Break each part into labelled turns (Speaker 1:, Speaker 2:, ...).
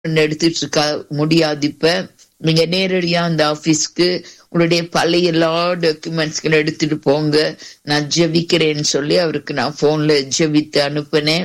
Speaker 1: எடுத்துட்டு இருக்கா முடியாது இப்ப நீங்க நேரடியா அந்த ஆபீஸ்க்கு உங்களுடைய பழைய எல்லா டாக்குமெண்ட்ஸ்களை எடுத்துட்டு போங்க நான் ஜெபிக்கிறேன்னு சொல்லி அவருக்கு நான் போன்ல ஜெபித்து அனுப்பினேன்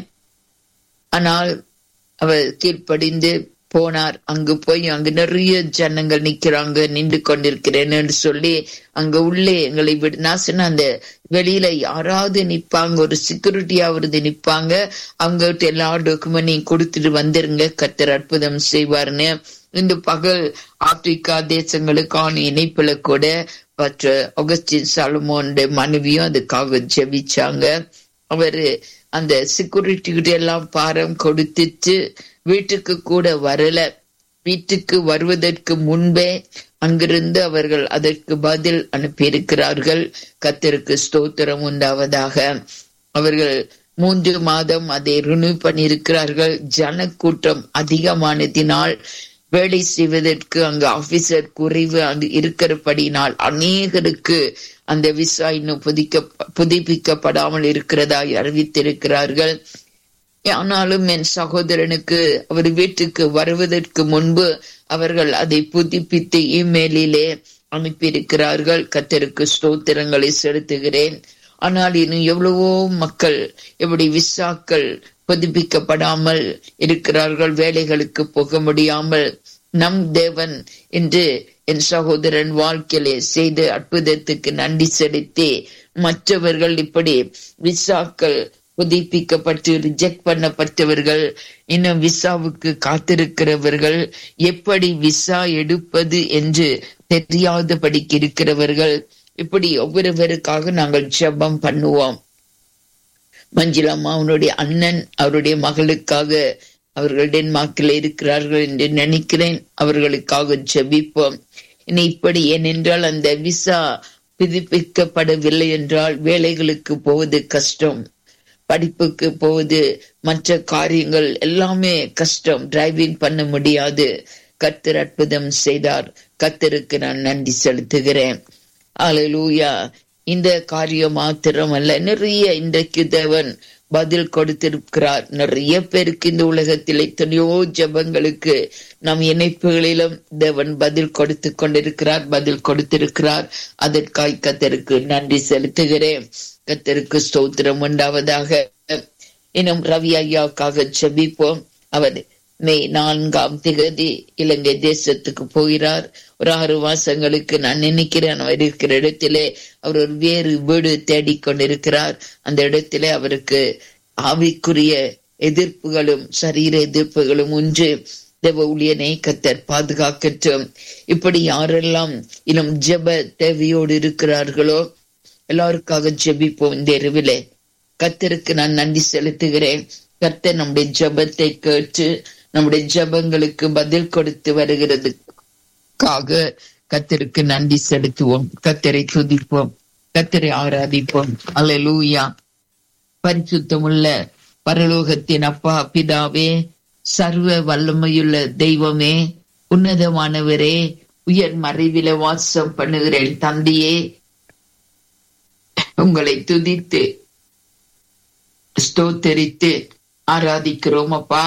Speaker 1: ஆனால் அவர் கீழ்ப்படிந்து போனார் அங்கு போய் அங்கு நிறைய ஜனங்கள் நிக்கிறாங்க நின்று கொண்டிருக்கிறேன்னு சொல்லி அங்க உள்ளே எங்களை விடு நான் சொன்ன அந்த வெளியில யாராவது நிப்பாங்க ஒரு செக்யூரிட்டியாவது நிப்பாங்க அவங்க கிட்ட எல்லா டாக்குமெண்டையும் கொடுத்துட்டு வந்துருங்க கத்தர் அற்புதம் செய்வார்னு இந்த பகல் ஆப்பிரிக்கா தேசங்களுக்கான இணைப்புல கூட மற்ற அகஸ்டின் சாலமோன் மனைவியும் அதுக்காக ஜெபிச்சாங்க அவரு அந்த செக்யூரிட்டி கிட்ட எல்லாம் பாரம் கொடுத்துட்டு வீட்டுக்கு கூட வரல வீட்டுக்கு வருவதற்கு முன்பே அங்கிருந்து அவர்கள் அதற்கு பதில் அனுப்பியிருக்கிறார்கள் கத்தருக்கு ஸ்தோத்திரம் உண்டாவதாக அவர்கள் மூன்று மாதம் அதை ரினியூ பண்ணியிருக்கிறார்கள் ஜனக்கூட்டம் அதிகமானதினால் வேலை செய்வதற்கு அங்கு ஆபீசர் குறைவு அங்கு இருக்கிறபடினால் அநேகருக்கு அந்த விசா இன்னும் புதிக்க புதுப்பிக்கப்படாமல் இருக்கிறதா அறிவித்திருக்கிறார்கள் ஆனாலும் என் சகோதரனுக்கு அவர் வீட்டுக்கு வருவதற்கு முன்பு அவர்கள் அதை புதுப்பித்து இமெயிலிலே அனுப்பியிருக்கிறார்கள் கத்தருக்கு ஸ்தோத்திரங்களை செலுத்துகிறேன் ஆனால் இன்னும் எவ்வளவோ மக்கள் எப்படி விசாக்கள் புதுப்பிக்கப்படாமல் இருக்கிறார்கள் வேலைகளுக்கு போக முடியாமல் நம் தேவன் என்று என் சகோதரன் வாழ்க்கையிலே செய்த அற்புதத்துக்கு நன்றி செலுத்தி மற்றவர்கள் இப்படி விசாக்கள் புதுப்பிக்கப்பட்டு ரிஜெக்ட் பண்ணப்பட்டவர்கள் இன்னும் விசாவுக்கு காத்திருக்கிறவர்கள் எப்படி விசா எடுப்பது என்று தெரியாதபடிக்கு இருக்கிறவர்கள் இப்படி ஒவ்வொருவருக்காக நாங்கள் ஜெபம் பண்ணுவோம் மஞ்சுளம்மா அவனுடைய அண்ணன் அவருடைய மகளுக்காக அவர்கள் டென்மார்க்கில் இருக்கிறார்கள் என்று நினைக்கிறேன் அவர்களுக்காக ஜெபிப்போம் இனி இப்படி ஏனென்றால் அந்த விசா புதுப்பிக்கப்படவில்லை என்றால் வேலைகளுக்கு போவது கஷ்டம் படிப்புக்கு போவது மற்ற காரியங்கள் எல்லாமே கஷ்டம் டிரைவிங் பண்ண முடியாது கத்தர் அற்புதம் செய்தார் கத்தருக்கு நான் நன்றி செலுத்துகிறேன் அலலூயா இந்த காரியம் மாத்திரம் அல்ல நிறைய இன்றைக்கு தேவன் பதில் கொடுத்திருக்கிறார் நிறைய பேருக்கு இந்த உலகத்தில் எத்தனையோ ஜபங்களுக்கு நம் இணைப்புகளிலும் தேவன் பதில் கொடுத்து கொண்டிருக்கிறார் பதில் கொடுத்திருக்கிறார் அதற்காய் கத்தருக்கு நன்றி செலுத்துகிறேன் கத்தருக்கு ஸ்தோத்திரம் உண்டாவதாக இன்னும் ரவி ஐயாவுக்காக ஜெபிப்போம் அவர் மே நான்காம் திகதி இலங்கை தேசத்துக்கு போகிறார் ஒரு ஆறு மாசங்களுக்கு நான் நினைக்கிறேன் அவர் இருக்கிற இடத்திலே அவர் ஒரு வேறு வீடு தேடிக்கொண்டிருக்கிறார் அந்த இடத்திலே அவருக்கு ஆவிக்குரிய எதிர்ப்புகளும் சரீர எதிர்ப்புகளும் உண்டு தேவ ஊழியனை கத்தர் பாதுகாக்கட்டும் இப்படி யாரெல்லாம் இன்னும் ஜெப தேவையோடு இருக்கிறார்களோ எல்லாருக்காக ஜெபிப்போம் இந்த இரவிலே கத்தருக்கு நான் நன்றி செலுத்துகிறேன் கத்தர் நம்முடைய ஜெபத்தை கேட்டு நம்முடைய ஜெபங்களுக்கு பதில் கொடுத்து வருகிறதுக்காக கத்தருக்கு நன்றி செலுத்துவோம் கத்தரை துதிப்போம் கத்தரை ஆராதிப்போம் அல்லூயா பரிசுத்தமுள்ள பரலோகத்தின் அப்பா பிதாவே சர்வ வல்லமையுள்ள தெய்வமே உன்னதமானவரே உயர் மறைவில வாசம் பண்ணுகிறேன் தந்தையே உங்களை துதித்து ஸ்தோத்தரித்து ஆராதிக்கிறோம் அப்பா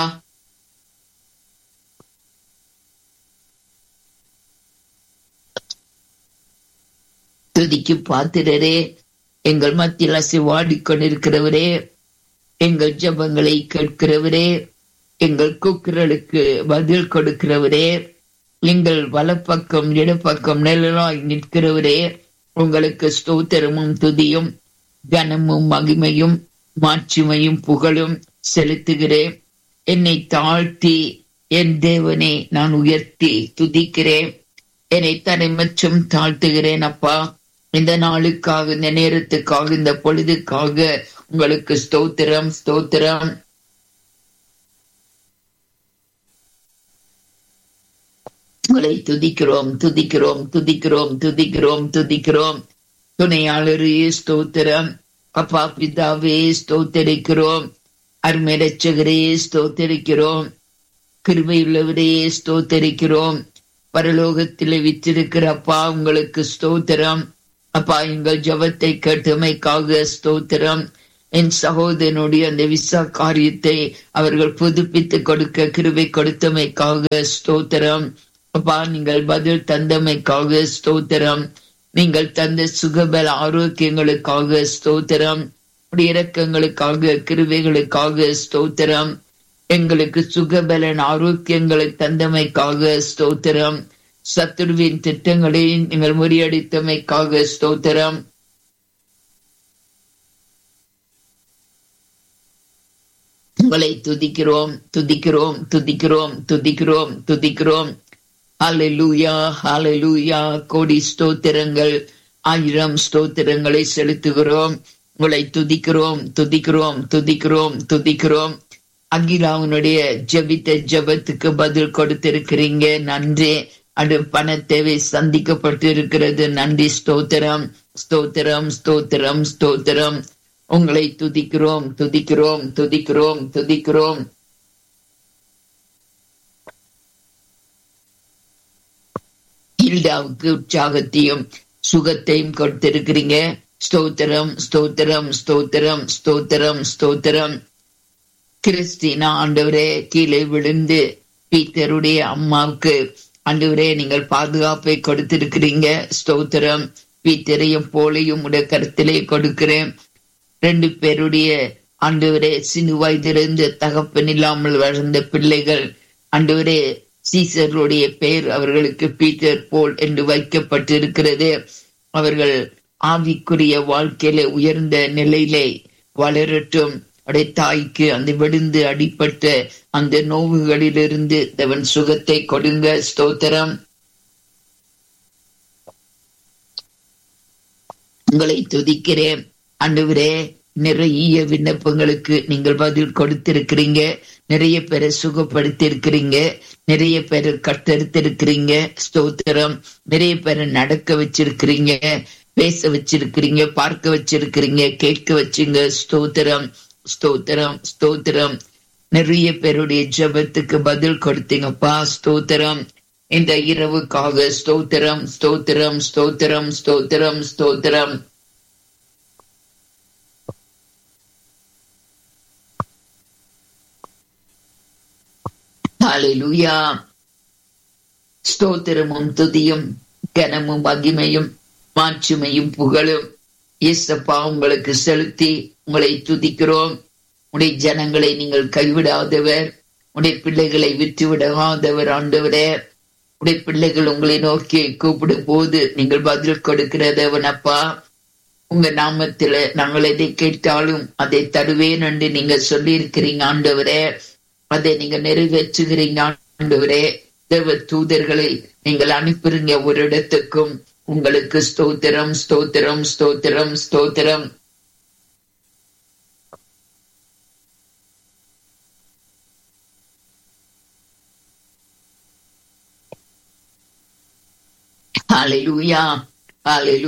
Speaker 1: துதிக்கு பாத்திரரே எங்கள் மத்தியில் அசைவாடி கொண்டிருக்கிறவரே எங்கள் ஜபங்களை கேட்கிறவரே எங்கள் கூக்குரலுக்கு பதில் கொடுக்கிறவரே எங்கள் வலப்பக்கம் இடப்பக்கம் நிழலாய் நிற்கிறவரே உங்களுக்கு ஸ்தோத்திரமும் துதியும் கனமும் மகிமையும் மாட்சிமையும் புகழும் செலுத்துகிறேன் என்னை தாழ்த்தி என் தேவனை நான் உயர்த்தி துதிக்கிறேன் என்னை தனிமற்றும் தாழ்த்துகிறேன் அப்பா இந்த நாளுக்காக இந்த நேரத்துக்காக இந்த பொழுதுக்காக உங்களுக்கு ஸ்தோத்திரம் ஸ்தோத்திரம் உங்களை துதிக்கிறோம் துதிக்கிறோம் துதிக்கிறோம் துதிக்கிறோம் துதிக்கிறோம் துணையாளரே ஸ்தோத்திரம் அப்பா பிதாவே ஸ்தோத்தரிக்கிறோம் அருமை ரட்சகரே ஸ்தோத்தரிக்கிறோம் கிருபையுள்ளவரே ஸ்தோத்தரிக்கிறோம் பரலோகத்திலே விற்றிருக்கிற அப்பா உங்களுக்கு ஸ்தோத்திரம் அப்பா எங்கள் ஜபத்தை கேட்டமைக்காக ஸ்தோத்திரம் என் சகோதரனுடைய அந்த விசா காரியத்தை அவர்கள் புதுப்பித்து கொடுக்க கிருவை கொடுத்தமைக்காக ஸ்தோத்திரம் அப்பா நீங்கள் பதில் தந்தமைக்காக ஸ்தோத்திரம் நீங்கள் தந்த சுகபல ஆரோக்கியங்களுக்காக ஸ்தோத்திரம் உடைய இரக்கங்களுக்காக கிருவைகளுக்காக ஸ்தோத்திரம் எங்களுக்கு சுகபலன் ஆரோக்கியங்களை தந்தமைக்காக ஸ்தோத்திரம் சத்துருவின் திட்டங்களை நீங்கள் முறியடித்தமைக்காக ஸ்தோத்திரம் உங்களை துதிக்கிறோம் துதிக்கிறோம் துதிக்கிறோம் துதிக்கிறோம் துதிக்கிறோம் ஹalleluya ஹalleluya கோடி ஸ்தோத்திரங்கள் ஆயிரம் ஸ்தோத்திரங்களை செலுத்துகிறோம் உங்களை துதிக்கிறோம் துதிக்கிறோம் துதிக்கிறோம் துதிக்கிறோம் அகிலாவுனுடைய ஜெபித்த ஜெபத்துக்கு பதில் கொடுத்திருக்கிறீங்க நன்றி அது பண தேவை சந்திக்கப்பட்டு இருக்கிறது நன்றி ஸ்தோத்திரம் ஸ்தோத்திரம் ஸ்தோத்திரம் ஸ்தோத்திரம் உங்களை துதிக்கிறோம் துதிக்கிறோம் துதிக்கிறோம் துதிக்கிறோம் ஹில்டாவுக்கு உற்சாகத்தையும் சுகத்தையும் கொடுத்திருக்கிறீங்க ஸ்தோத்திரம் ஸ்தோத்திரம் ஸ்தோத்திரம் ஸ்தோத்திரம் ஸ்தோத்திரம் கிறிஸ்டினா ஆண்டவரே கீழே விழுந்து பீத்தருடைய அம்மாவுக்கு ஆண்டவரே நீங்கள் பாதுகாப்பை கொடுத்திருக்கிறீங்க ஸ்தோத்திரம் பீத்தரையும் போலையும் உடைய கருத்திலே கொடுக்கிறேன் ரெண்டு பேருடைய ஆண்டவரே சிறு வயதிலிருந்து தகப்பன் இல்லாமல் வளர்ந்த பிள்ளைகள் ஆண்டவரே சீசர்களுடைய பெயர் அவர்களுக்கு பீட்டர் போல் என்று வைக்கப்பட்டிருக்கிறது அவர்கள் ஆவிக்குரிய வாழ்க்கையில உயர்ந்த நிலையிலே வளரட்டும் அவருடைய தாய்க்கு அந்த விழுந்து அடிப்பட்ட அந்த நோவுகளிலிருந்து தேவன் சுகத்தை கொடுங்க ஸ்தோத்திரம் உங்களை துதிக்கிறேன் ஆண்டவரே நிறைய விண்ணப்பங்களுக்கு நீங்கள் பதில் கொடுத்திருக்கிறீங்க நிறைய பேரை சுகப்படுத்தி இருக்கிறீங்க நிறைய பேரை கட்டெடுத்திருக்கிறீங்க ஸ்தோத்திரம் நிறைய பேரை நடக்க வச்சிருக்கிறீங்க பேச வச்சிருக்கிறீங்க பார்க்க வச்சிருக்கிறீங்க கேட்க வச்சுங்க ஸ்தோத்திரம் ஸ்தோத்திரம் ஸ்தோத்திரம் நிறைய பேருடைய ஜபத்துக்கு பதில் கொடுத்தீங்கப்பா ஸ்தோத்திரம் இந்த இரவுக்காக ஸ்தோத்திரம் ஸ்தோத்திரம் ஸ்தோத்திரம் ஸ்தோத்திரம் ஸ்தோத்திரம் ஹalleluya ஸ்தோத்திரமும் துதியும் கனமும் மகிமையும் மாட்சிமையும் புகழும் இயேசப்பா உங்களுக்கு செலுத்தி உங்களை துதிக்கிறோம் உடைய ஜனங்களை நீங்கள் கைவிடாதவர் உடைய பிள்ளைகளை விட்டு விடாதவர் ஆண்டவரே உடைய பிள்ளைகள் உங்களை நோக்கி கூப்பிடும் போது நீங்கள் பதில் கொடுக்கிறதவன் அப்பா உங்க நாமத்துல நாங்கள் எதை கேட்டாலும் அதை தருவேன் என்று நீங்க சொல்லி இருக்கிறீங்க ஆண்டவரே அதை நீங்க நிறைவேற்றுகிறீங்க ஆண்டவரே தேவ தூதர்களை நீங்கள் அனுப்புறீங்க ஒரு இடத்துக்கும் உங்களுக்கு ஸ்தோத்திரம் ஸ்தோத்திரம் ஸ்தோத்திரம் ஸ்தோத்திரம் Hallelujah. Hallelujah.